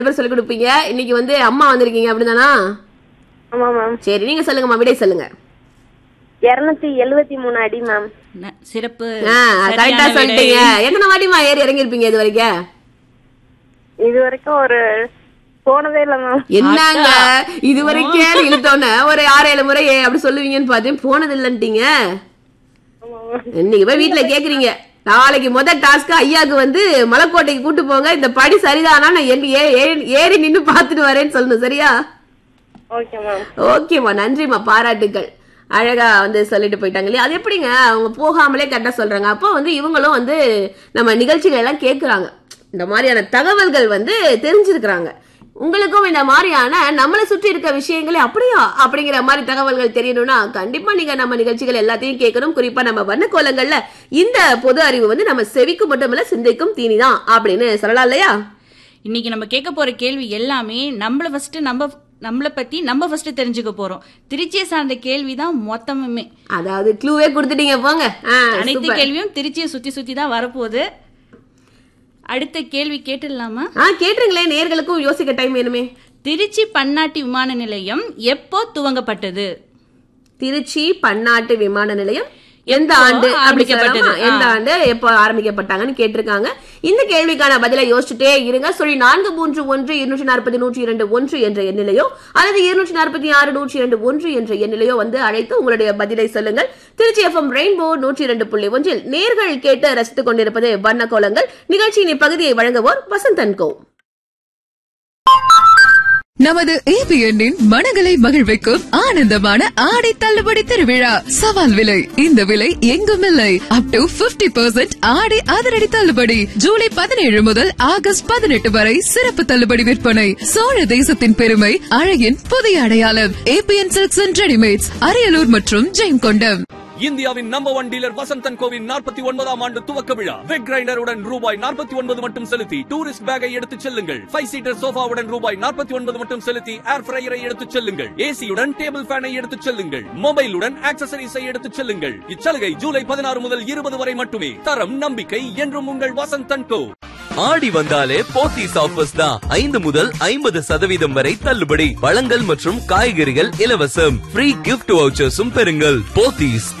பேர் சொல்லி கொடுப்பீங்க இன்னைக்கு வந்து அம்மா வந்திருக்கீங்க அப்படிதானா ஆமா மேம் சரி நீங்க சொல்லுங்கம்மா விடை சொல்லுங்க இருநூத்தி எழுவத்தி மூணு அடி மேம் ந- சிறப்பு கரெக்டா சரியான விடை. சொல்லிட்டீங்க எத்தனை வாட்டிமா ஏறி இறங்கிருப்பீங்க இது வரைக்கும் இது வரைக்கும் ஒரு போனதே இல்ல மேம் என்னங்க இது வரைக்கும் இழுத்தோன்னே ஒரு ஆறு ஏழு முறை ஏ- அப்படி சொல்லுவீங்கன்னு பார்த்தேன் போனது இல்லன்ட்டீங்க இன்னைக்கு போய் வீட்டுல கேக்குறீங்க நாளைக்கு முத டாஸ்க் ஐயாக்கு வந்து மலைக்கோட்டைக்கு கூட்டு போங்க இந்த படி சரிதானா நான் எங்க- ஏ- ஏ- ஏறி நின்னு பாத்துட்டு வரேன்னு சொல்லணும் சரியா ஓகே மேம் ஓகேம்மா நன்றிம்மா பாராட்டுக்கள் அழகா வந்து சொல்லிட்டு போயிட்டாங்க இல்லையா அது எப்படிங்க அவங்க போகாமலே கரெக்டா சொல்றாங்க அப்போ வந்து இவங்களும் வந்து நம்ம நிகழ்ச்சிகள் எல்லாம் கேக்குறாங்க இந்த மாதிரியான தகவல்கள் வந்து தெரிஞ்சிருக்கிறாங்க உங்களுக்கும் இந்த மாதிரியான நம்மளை சுற்றி இருக்க விஷயங்களே அப்படியா அப்படிங்கிற மாதிரி தகவல்கள் தெரியணும்னா கண்டிப்பா நீங்க நம்ம நிகழ்ச்சிகள் எல்லாத்தையும் கேட்கணும் குறிப்பா நம்ம வண்ணக்கோலங்கள்ல இந்த பொது அறிவு வந்து நம்ம செவிக்கும் மட்டுமல்ல சிந்தைக்கும் தீனிதான் அப்படின்னு சொல்லலாம் இல்லையா இன்னைக்கு நம்ம கேட்க போற கேள்வி எல்லாமே நம்மள ஃபர்ஸ்ட் நம்ம நம்மள பத்தி நம்ம ஃபர்ஸ்ட் தெரிஞ்சுக்க போறோம் திருச்சியை சார்ந்த கேள்வி தான் மொத்தமுமே அதாவது க்ளூவே கொடுத்துட்டீங்க போங்க ஆ, அனைத்து super. கேள்வியும் திருச்சியை சுத்தி சுத்தி தான் வரப்போகுது அடுத்த கேள்வி கேட்டுடலாமா ஆ கேட்டுருங்களே நேர்களுக்கும் யோசிக்க டைம் வேணுமே திருச்சி பன்னாட்டு விமான நிலையம் எப்போ துவங்கப்பட்டது திருச்சி பன்னாட்டு விமான நிலையம் எந்த எப்போ ஆண்டு அப்படி ஆரம்பிக்கப்பட்டது? சொல்லலாமா? எந்த ஆ. ஆண்டு எப்போ ஆரம்பிக்கப்பட்டாங்கன்னு கேட்டிருக்காங்க இந்த கேள்விக்கான பதிலை யோசிச்சுட்டே இருங்க சொல்லி நான்கு மூன்று ஒன்று இருநூற்றி நாற்பது நூற்றி இரண்டு ஒன்று என்ற எண்ணிலையோ அல்லது இருநூற்றி நாற்பத்தி ஆறு நூற்றி இரண்டு ஒன்று என்ற எண்ணிலையோ வந்து அழைத்து உங்களுடைய பதிலை சொல்லுங்கள் திருச்சி எஃப்எம் ரெயின்போ நூற்றி இரண்டு புள்ளி ஒன்றில் நேர்கள் கேட்டு ரசித்துக் கொண்டிருப்பது வண்ண கோலங்கள் நிகழ்ச்சியின் இப்பகுதியை வழங்குவோர் வசந்தன் கோ நமது ஏபிஎன்னின் மனங்களை மகிழ்விக்கும் ஆனந்தமான ஆடை தள்ளுபடி திருவிழா சவால் விலை இந்த விலை எங்கும் இல்லை அப் டு 50% பர்சன்ட் ஆடை அதிரடி தள்ளுபடி ஜூலை பதினேழு முதல் ஆகஸ்ட் பதினெட்டு வரை சிறப்பு தள்ளுபடி விற்பனை சோழ தேசத்தின் பெருமை அழகின் புதிய அடையாளம் ABN silks and readymades Ariyalur மற்றும் ஜெயங்கொண்டம் இந்தியாவின் நம்பர் ஒன் டீலர் வசந்தன் கோவின் நாற்பத்தி ஒன்பதாம் ஆண்டு துவக்க விழா வெக் கிரைண்டருடன் ரூபாய் நாற்பத்தி ஒன்பது மட்டும் செலுத்தி டூரிஸ்ட் பேக்கை எடுத்துச் செல்லுங்கள் ஃபைவ் சீட்டர் சோஃபாவுடன் ரூபாய் நாற்பத்தி ஒன்பது மட்டும் செலுத்தி ஏர் ஃப்ரையரை எடுத்துச் செல்லுங்கள் ஏசியுடன் டேபிள் ஃபேனை எடுத்துச் செல்லுங்கள் மொபைலுடன் ஆக்சசரிஸை எடுத்துச் செல்லுங்கள் இச்சலுகை ஜூலை பதினாறு முதல் இருபது வரை மட்டுமே தரம் நம்பிக்கை என்றும் உங்கள் வசந்தன் கோ ஆடி வந்தாலே போத்தீஸ் ஆஃபர்ஸ் தான் ஐந்து முதல் ஐம்பது சதவீதம் வரை தள்ளுபடி பழங்கள் மற்றும் காய்கறிகள் இலவசம் ஃப்ரீ கிஃப்ட் வவுச்சர்ஸும் பெறுங்கள் போத்தீஸ்